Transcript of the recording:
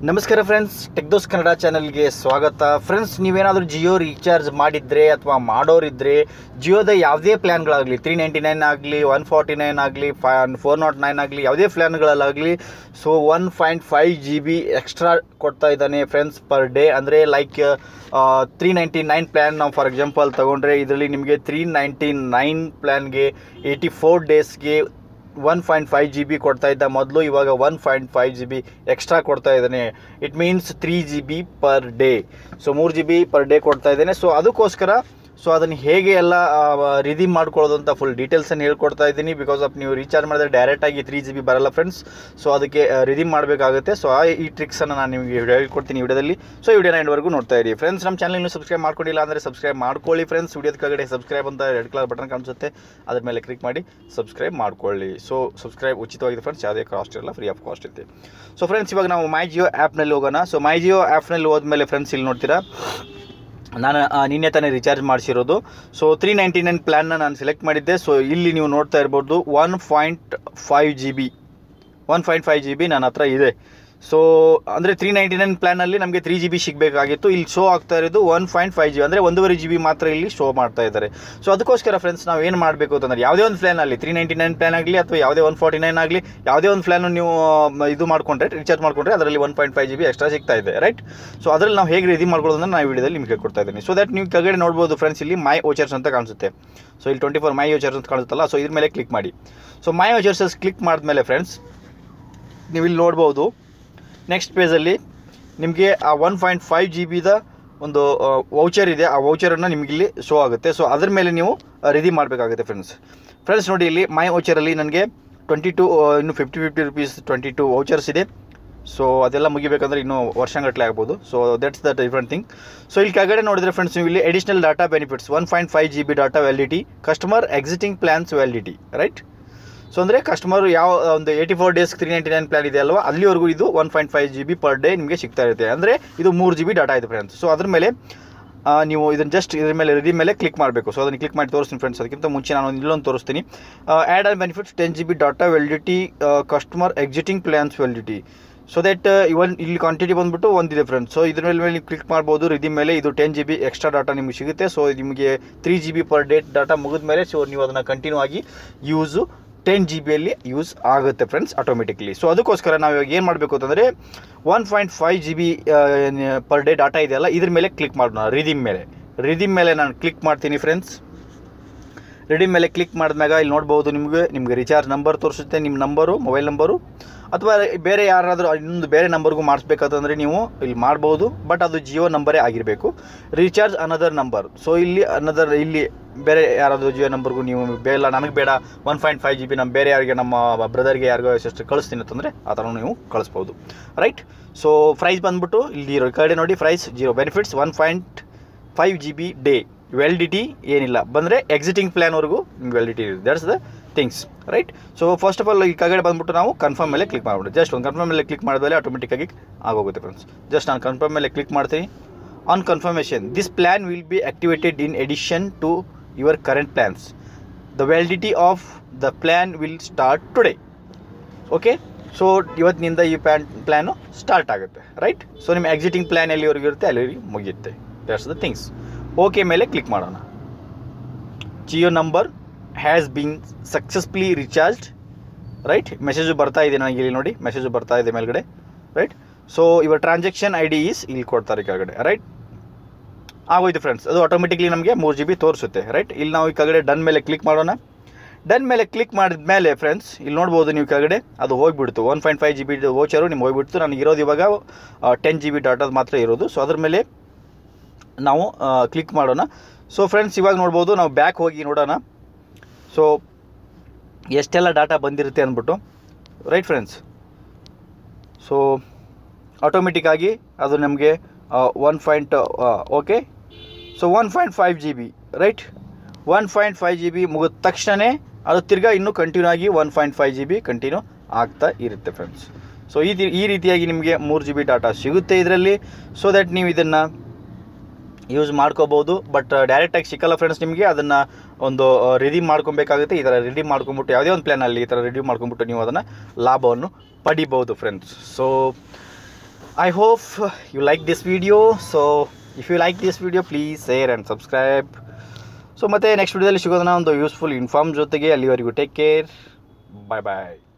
ನಮಸ್ಕಾರ ಫ್ರೆಂಡ್ಸ್ ಟೆಕ್ದೋಸ್ ಕನ್ನಡ ಚಾನಲ್ಗೆ ಸ್ವಾಗತ ಫ್ರೆಂಡ್ಸ್ ನೀವೇನಾದರೂ ಜಿಯೋ ರೀಚಾರ್ಜ್ ಮಾಡಿದರೆ ಅಥವಾ ಮಾಡೋರಿದ್ದರೆ ಜಿಯೋದ ಯಾವುದೇ ಪ್ಲ್ಯಾನ್ಗಳಾಗಲಿ ತ್ರೀ ನೈಂಟಿ ನೈನ್ ಆಗಲಿ ಒನ್ ಫಾರ್ಟಿ ನೈನ್ ಆಗಲಿ ಫೈ ಫೋರ್ ನಾಟ್ ನೈನ್ ಆಗಲಿ ಯಾವುದೇ ಪ್ಲ್ಯಾನ್ಗಳಲ್ಲಾಗಲಿ so one point five G B extra ಕೊಡ್ತಾ ಇದ್ದಾನೆ ಫ್ರೆಂಡ್ಸ್ ಪರ್ ಡೇ ಅಂದರೆ like three ninety nine plan ನಾವು ಫಾರ್ ಎಕ್ಸಾಂಪಲ್ ತೊಗೊಂಡ್ರೆ ಇದರಲ್ಲಿ ನಿಮಗೆ ತ್ರೀ ನೈಂಟಿ ನೈನ್ ಪ್ಲ್ಯಾನ್ಗೆ ಏಯ್ಟಿ ಫೋರ್ ಡೇಸ್ಗೆ one point five G B ಕೊಡ್ತಾ ಇದ್ದ ಮೊದಲು ಇವಾಗ one point five G B extra ಕೊಡ್ತಾ ಇದ್ದಾನೆ it means three G B per day so ಮೂರು ಜಿ ಬಿ ಪರ್ ಡೇ ಕೊಡ್ತಾ ಇದ್ದಾನೆ ಸೊ ಅದಕ್ಕೋಸ್ಕರ ಸೊ ಅದನ್ನು ಹೇಗೆ ಎಲ್ಲ ರಿದೀಮ್ ಮಾಡ್ಕೊಳ್ಳೋದು ಅಂತ ಫುಲ್ ಡೀಟೇಲ್ಸನ್ನು ಹೇಳ್ಕೊಡ್ತಾ ಇದ್ದೀನಿ ಬಿಕಾಸ್ ಆಫ್ ನೀವು ರೀಚಾರ್ಜ್ ಮಾಡಿದ್ರೆ ಡೈರೆಕ್ಟಾಗಿ ತ್ರೀ ಜಿ ಬಿ ಬರಲ್ಲ ಫ್ರೆಂಡ್ಸ್ ಸೊ ಅದಕ್ಕೆ ರಿದೀಮ್ ಮಾಡಬೇಕಾಗುತ್ತೆ ಸೊ ಆ ಈ ಟ್ರಿಕ್ಸನ್ನು ನಾನು ನಿಮಗೆ ಹೇಳ್ಕೊಡ್ತೀನಿ ವಿಡಿಯೋದಲ್ಲಿ ಸೊ ವಿಡಿಯೋನ ಎಂಡ್ವರೆಗೂ ನೋಡ್ತಾ ಇರಿ ಫ್ರೆಂಡ್ಸ್ ನಮ್ಮ ಚಾನಲ್ ಇನ್ನೂ ಸಬ್ಸ್ಕ್ರೈಬ್ ಮಾಡ್ಕೊಂಡಿಲ್ಲ ಅಂದರೆ ಸಬ್ಸ್ಕ್ರೈಬ್ ಮಾಡ್ಕೊಳ್ಳಿ ಫ್ರೆಂಡ್ಸ್ ವಿಡಿಯೋದ ಕೆಳಗಡೆ ಸಬ್ಸ್ಕ್ರೈಬ್ ಅಂತ ರೆಡ್ ಕಲರ್ ಬಟನ್ ಕಾಣಿಸುತ್ತೆ ಅದ್ರ ಮೇಲೆ ಕ್ಲಿಕ್ ಮಾಡಿ ಸಬ್ಸ್ಕ್ರೈಬ್ ಮಾಡ್ಕೊಳ್ಳಿ ಸೊ ಸಬ್ಸ್ಕ್ರೈಬ್ ಉಚಿತವಾಗಿದೆ ಫ್ರೆಂಡ್ಸ್ ಯಾವುದೇ ಕಾಸ್ಟ್ ಇರಲ್ಲ ಫ್ರೀ ಆಫ್ ಕಾಸ್ಟ್ ಇರುತ್ತೆ ಸೊ ಫ್ರೆಂಡ್ಸ್ ಇವಾಗ ನಾವು ಮೈ ಜಿಯೋ ಆ್ಯಪ್ನಲ್ಲಿ ಹೋಗೋಣ ಸೊ ಮೈ ಜಿಯೋ ಆ್ಯಪ್ನಲ್ಲಿ ಹೋದ್ಮೇಲೆ ಫ್ರೆಂಡ್ಸ್ ಇಲ್ಲಿ ನೋಡ್ತೀರಾ ನಾನು ಆ, ನಿನ್ನೆ ತಾನೇ ರಿಚಾರ್ಜ್ ಮಾಡಿಸಿರೋದು ಸೊ ತ್ರೀ ನೈಂಟಿ ನೈನ್ ಪ್ಲ್ಯಾನ್ನ ನಾನು ಸೆಲೆಕ್ಟ್ ಮಾಡಿದ್ದೆ ಸೊ ಇಲ್ಲಿ ನೀವು ನೋಡ್ತಾ ಇರ್ಬೋದು one point five G B one point five G B ನನ್ನ ಹತ್ರ ಇದೆ ಸೊ ಅಂದರೆ ತ್ರೀ ನೈಂಟಿ ನೈನ್ ಪ್ಲ್ಯಾನಲ್ಲಿ ನಮಗೆ ತ್ರೀ ಜಿ ಬಿ ಸಿಗಬೇಕಾಗಿತ್ತು ಇಲ್ಲಿ ಶೋ ಆಗ್ತಾ ಇರೋದು ಒನ್ ಪಾಯಿಂಟ್ ಫೈವ್ ಜಿ ಅಂದರೆ ಒಂದೂವರೆ ಜಿ ಬಿ ಮಾತ್ರ ಇಲ್ಲಿ ಶೋ ಮಾಡ್ತಾ ಇದ್ದಾರೆ ಸೊ ಅದಕ್ಕೋಸ್ಕರ ಫ್ರೆಂಡ್ಸ್ ನಾವು ಏನು ಮಾಡಬೇಕು ಅಂತಂದರೆ ಯಾವುದೇ ಒಂದು ಪ್ಲ್ಯಾನ್ ಆಗಲಿ ತ್ರೀ ನೈಂಟಿ ನೈನ್ ಪ್ಲ್ಯಾನ್ ಆಗಲಿ ಅಥವಾ ಯಾವುದೇ ಒನ್ ಫಾರ್ಟಿ ನೈನ್ ಆಗಲಿ ಯಾವುದೇ ಒಂದು ಪ್ಲ್ಯಾನು ನೀವು ಮ, ಇದು ಮಾಡಿಕೊಂಡ್ರೆ ರೀಚಾರ್ಜ್ ಮಾಡಿಕೊಂಡ್ರೆ ಅದರಲ್ಲಿ one point five G B extra ಸಿಗ್ತಾ ಇದೆ ರೈಟ್ ಸೊ ಅದರಲ್ಲಿ ನಾವು ಹೇಗೆ ರೆಡಿ ಮಾಡ್ಕೊಳ್ಳೋದನ್ನ ನಾವು ವಿಡಿಯೋದಲ್ಲಿ ನಿಮಗೆ ಕೊಡ್ತಾ ಇದ್ದೀನಿ ಸೊ ದಟ್ ನೀವು ಕೆಳಗಡೆ ನೋಡ್ಬೋದು ಫ್ರೆಂಡ್ಸ್ ಇಲ್ಲಿ ಮೈ ಓಚರ್ಸ್ ಅಂತ ಕಾಣಿಸುತ್ತೆ ಸೊ ಇಲ್ಲಿ ಟ್ವೆಂಟಿ ಫೋರ್ ಮೈ ಓಚರ್ಸ್ ಅಂತ ಕಾಣಿಸುತ್ತಲ್ಲ ಸೊ ಇದ್ರ ಮೇಲೆ ಕ್ಲಿಕ್ ಮಾಡಿ ಸೊ ಮೈ ಓಚರ್ಸಸ್ ಕ್ಲಿಕ್ ಮಾಡಿದ್ಮೇಲೆ ಫ್ರೆಂಡ್ಸ್ ನೀವು ಇಲ್ಲಿ ನೋಡ್ಬೋದು ನೆಕ್ಸ್ಟ್ ಪೇಜಲ್ಲಿ ನಿಮಗೆ ಆ ಒನ್ ಪಾಯಿಂಟ್ ಫೈವ್ ಜಿ ಬಿದ ಒಂದು ವೌಚರ್ ಇದೆ ಆ ವೌಚರನ್ನು ನಿಮಗೆ ಇಲ್ಲಿ ಶೋ ಆಗುತ್ತೆ ಸೊ ಅದ್ರ ಮೇಲೆ ನೀವು ರೆಡಿ ಮಾಡಬೇಕಾಗುತ್ತೆ ಫ್ರೆಂಡ್ಸ್ ಫ್ರೆಂಡ್ಸ್ ನೋಡಿ ಇಲ್ಲಿ ಮೈ ವೌಚರಲ್ಲಿ ನನಗೆ ಟ್ವೆಂಟಿ ಟು ಇನ್ನು fifty fifty rupees twenty two vouchers ಇದೆ ಸೊ ಅದೆಲ್ಲ ಮುಗಿಬೇಕಂದ್ರೆ ಇನ್ನೂ ವರ್ಷಗಟ್ಟಲೆ ಆಗ್ಬೋದು so that's the different thing so ಇಲ್ಲಿ ಕೆಳಗಡೆ ನೋಡಿದ್ರೆ ಫ್ರೆಂಡ್ಸ್ ನೀವು ಇಲ್ಲಿ additional data benefits one point five G B data validity customer existing plans validity right so ಅಂದರೆ ಕಸ್ಟಮರ್ ಯಾವ ಒಂದು eighty four days three ninety nine plan ಇದೆ ಅಲ್ವಾ ಅಲ್ಲಿವರೆಗೂ ಇದು one point five G B per day ನಿಮಗೆ ಸಿಗ್ತಾ ಇರುತ್ತೆ ಅಂದರೆ ಇದು ಮೂರು ಜಿ ಬಿ ಡಾಟಾ ಇದೆ ಫ್ರೆಂಡ್ಸ್ ಸೊ ಅದ್ರ ಮೇಲೆ ಆ, ನೀವು ಇದನ್ನು ಜಸ್ಟ್ ಇದ್ರ ಮೇಲೆ ರೆಡಿ ಮೇಲೆ ಕ್ಲಿಕ್ ಮಾಡಬೇಕು ಸೊ ಅದನ್ನು ಕ್ಲಿಕ್ ಮಾಡಿ ತೋರಿಸ್ತೀನಿ ಫ್ರೆಂಡ್ಸ್ ಅದಕ್ಕಿಂತ ಮುಂಚೆ ನಾನು ಒಂದು ಇಲ್ಲೊಂದು ತೋರಿಸ್ತೀನಿ add on benefits ten G B data validity customer existing plans validity so that even ಇಲ್ಲಿ ಕ್ವಾಂಟಿಟಿ ಬಂದ್ಬಿಟ್ಟು ಒಂದಿದೆ ಫ್ರೆಂಡ್ಸ್ ಸೊ ಇದ್ರ ಮೇಲೆ ನೀವು ಕ್ಲಿಕ್ ಮಾಡ್ಬೋದು ರಿದಿ ಮೇಲೆ ಇದು ten G B extra data ನಿಮಗೆ ಸಿಗುತ್ತೆ ಸೊ ನಿಮಗೆ three G B per day data ಮುಗಿದ ಮೇಲೆ ಸೊ ನೀವು ಅದನ್ನು ಕಂಟಿನ್ಯೂ ಆಗಿ ಯೂಸು ಟೆನ್ ಜಿ ಬಿಯಲ್ಲಿ ಯೂಸ್ ಆಗುತ್ತೆ ಫ್ರೆಂಡ್ಸ್ ಆಟೋಮೆಟಿಕ್ಲಿ ಸೊ ಅದಕ್ಕೋಸ್ಕರ ನಾವು ಇವಾಗ ಏನು ಮಾಡಬೇಕು ಅಂತಂದರೆ one point five G B per day data ಇದೆಯಲ್ಲ ಇದ್ರ ಮೇಲೆ ಕ್ಲಿಕ್ ಮಾಡೋಣ ರಿದಿಮ್ ಮೇಲೆ ರಿದಿಮ್ ಮೇಲೆ ನಾನು ಕ್ಲಿಕ್ ಮಾಡ್ತೀನಿ ಫ್ರೆಂಡ್ಸ್ ರೆಡಿ ಮೇಲೆ ಕ್ಲಿಕ್ ಮಾಡಿದ್ಮ್ಯಾಗ ಇಲ್ಲಿ ನೋಡ್ಬೋದು ನಿಮಗೆ ನಿಮಗೆ ರಿಚಾರ್ಜ್ ನಂಬರ್ ತೋರಿಸುತ್ತೆ ನಿಮ್ಮ ನಂಬರು ಮೊಬೈಲ್ ನಂಬರು ಅಥವಾ ಬೇರೆ ಯಾರಾದರೂ ಇನ್ನೊಂದು ಬೇರೆ ನಂಬರ್ಗೂ ಮಾಡಿಸ್ಬೇಕಂತಂದರೆ ನೀವು ಇಲ್ಲಿ ಮಾಡ್ಬೋದು ಬಟ್ ಅದು ಜಿಯೋ ನಂಬರೇ ಆಗಿರಬೇಕು ರೀಚಾರ್ಜ್ ಅನದರ್ ನಂಬರ್ ಸೊ ಇಲ್ಲಿ ಅನದರ್ ಇಲ್ಲಿ ಬೇರೆ ಯಾರಾದರೂ ಜಿಯೋ ನಂಬರ್ಗೂ ನೀವು ಬೇಡ ನನಗೆ ಬೇಡ one point five G B ನಮ್ಮ ಬೇರೆ ಯಾರಿಗೆ ನಮ್ಮ ಬ್ರದರ್ಗೆ ಯಾರಿಗೋ ಎಷ್ಟು ಕಳಿಸ್ತೀನಿ ಅಂತಂದರೆ ಆ ಥರ ನೀವು ಕಳಿಸ್ಬೋದು ರೈಟ್ ಸೊ ಪ್ರೈಸ್ ಬಂದ್ಬಿಟ್ಟು ಇಲ್ಲಿ ಇರೋ ಕಡೆ ನೋಡಿ price zero benefits one point five G B day validity ಏನಿಲ್ಲ ಬಂದರೆ ಎಕ್ಸಿಟಿಂಗ್ ಪ್ಲ್ಯಾನ್ವರೆಗೂ ನಿಮ್ಗೆ ವ್ಯಾಲಿಡಿಟಿ ಇದೆ that's the things right so first of all ಈ ಕೆಳಗಡೆ ಬಂದ್ಬಿಟ್ಟು ನಾವು ಕನ್ಫರ್ಮ್ ಮೇಲೆ ಕ್ಲಿಕ್ ಮಾಡ್ಬಿಟ್ಟು ಜಸ್ಟ್ ಒಂದು ಕನ್ಫರ್ಮ್ ಮೇಲೆ ಕ್ಲಿಕ್ ಮಾಡಿದ್ಮೇಲೆ ಆಟೋಮೆಟಿಕ್ಕಾಗಿ ಆಗೋಗುತ್ತೆ ಫ್ರೆಂಡ್ಸ್ ಜಸ್ಟ್ ನಾನು ಕನ್ಫರ್ಮ್ ಮೇಲೆ ಕ್ಲಿಕ್ ಮಾಡ್ತೀನಿ on confirmation this plan will be activated in addition to your current plans the validity of the plan will start today okay so ಇವತ್ತಿನಿಂದ ಈ ಪ್ಲ್ಯಾನ್ ಪ್ಲ್ಯಾನು ಸ್ಟಾರ್ಟ್ ಆಗುತ್ತೆ right so ನಿಮ್ಮ existing plan ಎಲ್ಲಿವರೆಗೂ ಇರುತ್ತೆ ಅಲ್ಲಿವರೆಗೆ ಮುಗಿಯುತ್ತೆ that's the things okay ಮೇಲೆ click ಮಾಡೋಣ Jio number has been successfully recharged right message ಬರ್ತಾ ಇದೆ ನನಗೆ ಇಲ್ಲಿ ನೋಡಿ ಮೆಸೇಜು ಬರ್ತಾ ಇದೆ ಮೇಲ್ಗಡೆ ರೈಟ್ ಸೊ ಇವರ್ ಟ್ರಾನ್ಸಾಕ್ಷನ್ ಐ ಡಿ ಈಸ್ ಇಲ್ಲಿ ಕೊಡ್ತಾರೆ ಕೆಳಗಡೆ ರೈಟ್ ಆಗೋಯ್ತು ಫ್ರೆಂಡ್ಸ್ ಅದು ಆಟೋಮೆಟಿಕ್ಲಿ ನಮಗೆ ಮೂರು ಜಿ ಬಿ ತೋರಿಸುತ್ತೆ ರೈಟ್ ಇಲ್ಲಿ ನಾವು ಈ ಕೆಳಗಡೆ ಡನ್ ಮೇಲೆ ಕ್ಲಿಕ್ ಮಾಡೋಣ ಡನ್ ಮೇಲೆ ಕ್ಲಿಕ್ ಮಾಡಿದ ಮೇಲೆ ಫ್ರೆಂಡ್ಸ್ ಇಲ್ಲಿ ನೋಡ್ಬೋದು ನೀವು ಕೆಳಗಡೆ ಅದು ಹೋಗ್ಬಿಡ್ತು one point five G B voucher ನಿಮ್ಗೆ ಹೋಗ್ಬಿಡ್ತು ನನಗೆ ಇರೋದು ಇವಾಗ ಟೆನ್ ಜಿ ಬಿ ಡಾಟಾದ ಮಾತ್ರ ಇರೋದು ಸೊ ಅದ್ರ ಮೇಲೆ ನಾವು ಕ್ಲಿಕ್ ಮಾಡೋಣ ಸೊ ಫ್ರೆಂಡ್ಸ್ ಇವಾಗ ನೋಡ್ಬೋದು ನಾವು ಬ್ಯಾಕ್ ಹೋಗಿ ನೋಡೋಣ ಸೊ ಎಷ್ಟೆಲ್ಲ ಡಾಟಾ ಬಂದಿರುತ್ತೆ ಅಂದ್ಬಿಟ್ಟು ರೈಟ್ ಫ್ರೆಂಡ್ಸ್ ಸೊ ಆಟೋಮೆಟಿಕ್ಕಾಗಿ ಅದು ನಮಗೆ one point okay so one point five G B right one point five G B ಮುಗಿದ ತಕ್ಷಣವೇ ಅದು ತಿರ್ಗಾ ಇನ್ನೂ ಕಂಟಿನ್ಯೂ ಆಗಿ one point five G B continue ಆಗ್ತಾ ಇರುತ್ತೆ ಫ್ರೆಂಡ್ಸ್ ಸೊ ಈ ತಿ- ಈ ರೀತಿಯಾಗಿ ನಿಮಗೆ ಮೂರು ಜಿ ಬಿ ಡಾಟಾ ಸಿಗುತ್ತೆ ಇದರಲ್ಲಿ ಸೊ ದ್ಯಾಟ್ ನೀವು ಇದನ್ನು ಯೂಸ್ ಮಾಡ್ಕೋಬೋದು ಬಟ್ ಡೈರೆಕ್ಟಾಗಿ ಸಿಕ್ಕಲ್ಲ ಫ್ರೆಂಡ್ಸ್ ನಿಮಗೆ ಅದನ್ನು ಒಂದು ರಿಡೀಮ್ ಮಾಡ್ಕೊಬೇಕಾಗುತ್ತೆ ಈ ಥರ ರಿಡೀಮ್ ಮಾಡ್ಕೊಂಬಿಟ್ಟು ಯಾವುದೇ ಒಂದು ಪ್ಲ್ಯಾನಲ್ಲಿ ಈ ಥರ ರಿಡೀಮ್ ಮಾಡ್ಕೊಂಬಿಟ್ಟು ನೀವು ಅದನ್ನು ಲಾಭವನ್ನು ಪಡಿಬೋದು friends so I hope you like this video so if you like this video please share and subscribe so ಮತ್ತೆ ನೆಕ್ಸ್ಟ್ ವಿಡಿಯೋದಲ್ಲಿ ಸಿಗೋದನ್ನ ಒಂದು ಯೂಸ್ಫುಲ್ ಇನ್ಫಾರ್ಮ್ ಜೊತೆಗೆ ಅಲ್ಲಿವರೆಗೂ ಟೇಕ್ ಕೇರ್ ಬಾಯ್ ಬಾಯ್